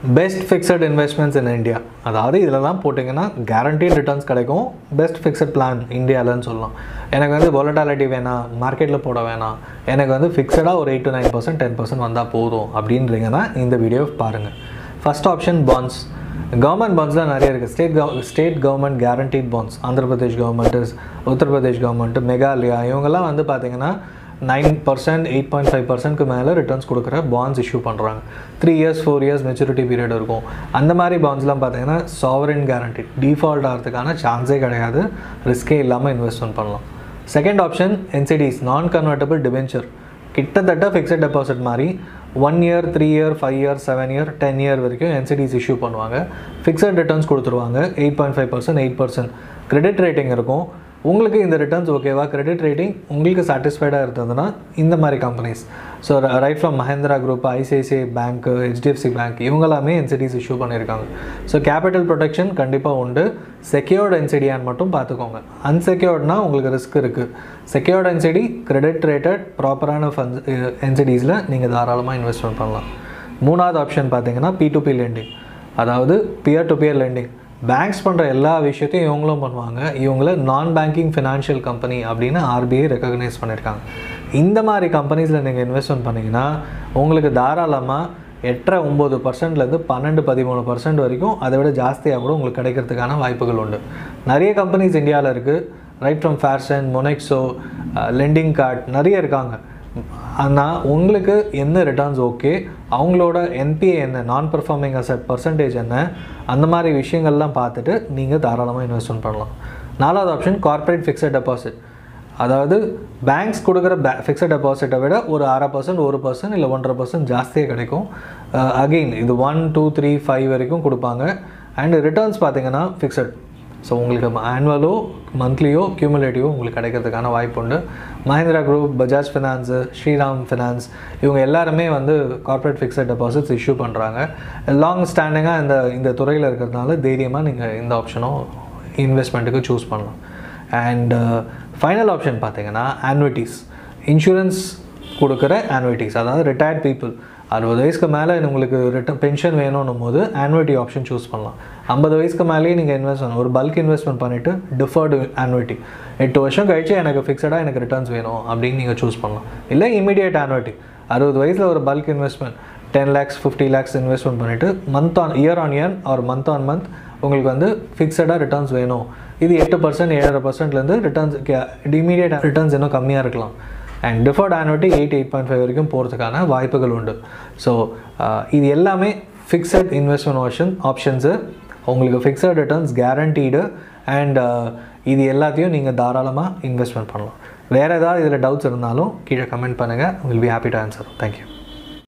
best fixed investments in India அதாவது இதிலலாம் போட்டிங்கன்னா கேரண்டீட் ரிட்டர்ன்ஸ் கிடைக்கும் பெஸ்ட் ஃபிக்ஸட் பிளான் இந்தியாவில்னு சொல்லலாம் எனக்கு வந்து வாலட்டாலிட்டி வேணாம் மார்க்கெட்டில் போட வேணாம் எனக்கு வந்து ஃபிக்ஸடாக ஒரு eight to nine percent ten percent வந்தால் போதும் அப்படின்றீங்கன்னா இந்த வீடியோ பாருங்கள் ஃபர்ஸ்ட் ஆப்ஷன் பாண்ட்ஸ் கவர்மெண்ட் பாண்ட்ஸ்லாம் நிறைய இருக்குது state gov state government guaranteed bonds Andhra Pradesh government Uttar Pradesh government Meghalaya இவங்கெல்லாம் வந்து பார்த்தீங்கன்னா nine percent eight point five பர்சன்ட்க்கு மேலே ரிட்டர்ன்ஸ் கொடுக்குற பாண்ட்ஸ் இஷ்யூ பண்ணுறாங்க three years four years maturity period இருக்கும் அந்த மாதிரி பாண்ட்ஸ்லாம் பார்த்தீங்கன்னா சாவரின் கேரண்டி டிஃபால்ட் ஆகிறதுக்கான சான்ஸே கிடையாது ரிஸ்கே இல்லாமல் இன்வெஸ்ட்மெண்ட் பண்ணலாம் second option NCDs non convertible debenture கிட்டத்தட்ட ஃபிக்ஸட் டெபாசிட் மாதிரி one year three year five year seven year ten year வரைக்கும் என்சிடிஸ் இஷ்யூ பண்ணுவாங்க ஃபிக்ஸட் ரிட்டர்ன்ஸ் கொடுத்துருவாங்க eight point five percent eight percent credit rating இருக்கும் உங்களுக்கு இந்த returns ஓகேவா credit rating உங்களுக்கு சாட்டிஸ்ஃபைடாக இருந்ததுன்னா இந்த மாதிரி companies so right from Mahindra group ICICI bank HDFC bank இவங்களாமே என்சிடிஸ் இஷ்யூ பண்ணியிருக்காங்க ஸோ கேபிட்டல் ப்ரொடெக்ஷன் கண்டிப்பாக உண்டு செக்யூர்டு என்சிடியான்னு மட்டும் பார்த்துக்கோங்க அன்செக்யூர்ட்னா உங்களுக்கு ரிஸ்க் இருக்குது செக்யூர்டு என்சிடி கிரெடிட் ரேட்டட் ப்ராப்பரான ஃபண்ட்ஸ் என்சிடிஸில் நீங்கள் தாராளமாக இன்வெஸ்ட்மெண்ட் பண்ணலாம் மூணாவது ஆப்ஷன் பார்த்தீங்கன்னா பி டு பி லெண்டிங் அதாவது peer to peer lending banks பண்ணுற எல்லா விஷயத்தையும் இவங்களும் பண்ணுவாங்க இவங்கள நான் பேங்கிங் ஃபினான்ஷியல் கம்பெனி அப்படின்னு ஆர்பிஐ ரெக்கக்னைஸ் பண்ணியிருக்காங்க இந்த மாதிரி கம்பெனிஸில் நீங்கள் இன்வெஸ்ட்மெண்ட் பண்ணிங்கன்னா உங்களுக்கு தாராளமாக எட்டரை ஒம்பது பர்சன்ட்லேருந்து பன்னெண்டு பதிமூணு பர்சன்ட் வரைக்கும் அதை விட ஜாஸ்தியாக கூட உங்களுக்கு கிடைக்கிறதுக்கான வாய்ப்புகள் உண்டு நிறைய கம்பெனிஸ் இந்தியாவில் இருக்குது ரைட் ஃப்ரம் ஃபேஷன் மொனெக்ஸோ லெண்டிங் கார்ட் நிறைய இருக்காங்க ஆனால் உங்களுக்கு என்ன ரிட்டர்ன்ஸ் ஓகே அவங்களோட என்பிஏ என்ன நான் பெர்ஃபார்மிங் அசட் பர்சன்டேஜ் என்ன அந்த மாதிரி விஷயங்கள்லாம் பார்த்துட்டு நீங்கள் தாராளமாக இன்வெஸ்ட்மெண்ட் பண்ணலாம் நாலாவது ஆப்ஷன் கார்ப்பரேட் ஃபிக்ஸட் டெபாசிட் அதாவது பேங்க்ஸ் கொடுக்குற பே ஃபிக்ஸட் டெபாசிட்டை விட ஒரு அரை பர்சன்ட் ஒரு பர்சன்ட் இல்லை ஒன்றரை பர்சன்ட் ஜாஸ்தியாக கிடைக்கும் அகெயின் இது ஒன் டூ த்ரீ ஃபைவ் வரைக்கும் கொடுப்பாங்க அண்ட் ரிட்டர்ன்ஸ் பார்த்தீங்கன்னா ஃபிக்ஸட் ஸோ உங்களுக்கு ஆனுவலோ மந்த்லியோ கியூமுலேட்டிவோ உங்களுக்கு கிடைக்கிறதுக்கான வாய்ப்பு உண்டு Mahindra group Bajaj finance Shriram finance இவங்க எல்லாருமே வந்து கார்ப்பரேட் ஃபிக்ஸட் டெபாசிட்ஸ் இஷ்யூ பண்ணுறாங்க லாங் ஸ்டாண்டிங்காக இந்த இந்த துறையில் இருக்கிறதுனால தைரியமாக நீங்கள் இந்த ஆப்ஷனும் இன்வெஸ்ட்மெண்ட்டுக்கு சூஸ் பண்ணலாம் அண்ட் ஃபைனல் ஆப்ஷன் பார்த்தீங்கன்னா ஆன்விட்டிஸ் இன்சூரன்ஸ் கொடுக்குற ஆன்விட்டிஸ் அதாவது ரிட்டையர்ட் பீப்புள் அறுபது வயசுக்கு மேலே உங்களுக்கு ரிட்டன் பென்ஷன் வேணும்னும் போது ஆன்விட்டி ஆப்ஷன் சூஸ் பண்ணலாம் ஐம்பது வயசுக்கு மேலேயே நீங்கள் இன்வெஸ்ட் பண்ணணும் ஒரு பல்க் இன்வெஸ்ட்மெண்ட் பண்ணிவிட்டு டிஃபர்டு ஆன்விட்டி எட்டு வருஷம் கழிச்சு எனக்கு ஃபிக்ஸடாக எனக்கு ரிட்டர்ன்ஸ் வேணும் அப்படின்னு நீங்கள் சூஸ் பண்ணலாம் இல்லை இமீடியட் ஆன்விட்டி அறுபது வயசில் ஒரு bulk investment ten lakhs fifty lakhs investment பண்ணிவிட்டு month on year on year or month on month உங்களுக்கு வந்து ஃபிக்ஸடாக ரிட்டர்ன்ஸ் வேணும் இது எட்டு பர்சன்ட் ஏழரை பர்சன்ட்லேருந்து ரிட்டர்ன்ஸ் இமீடியட் ரிட்டர்ன்ஸ் இன்னும் கம்மியாக இருக்கலாம் and deferred annuity eight eight point five வரைக்கும் போகிறதுக்கான வாய்ப்புகள் உண்டு ஸோ இது எல்லாமே ஃபிக்ஸட் இன்வெஸ்ட்மெண்ட் ஆப்ஷன் ஆப்ஷன்ஸு உங்களுக்கு ஃபிக்ஸட் ரிட்டர்ன்ஸ் கேரண்டீடு அண்ட் இது எல்லாத்தையும் நீங்கள் தாராளமாக இன்வெஸ்ட்மெண்ட் பண்ணலாம் வேறு ஏதாவது இதில் டவுட்ஸ் இருந்தாலும் கீழே கமெண்ட் பண்ணுங்கள் will be happy to answer thank you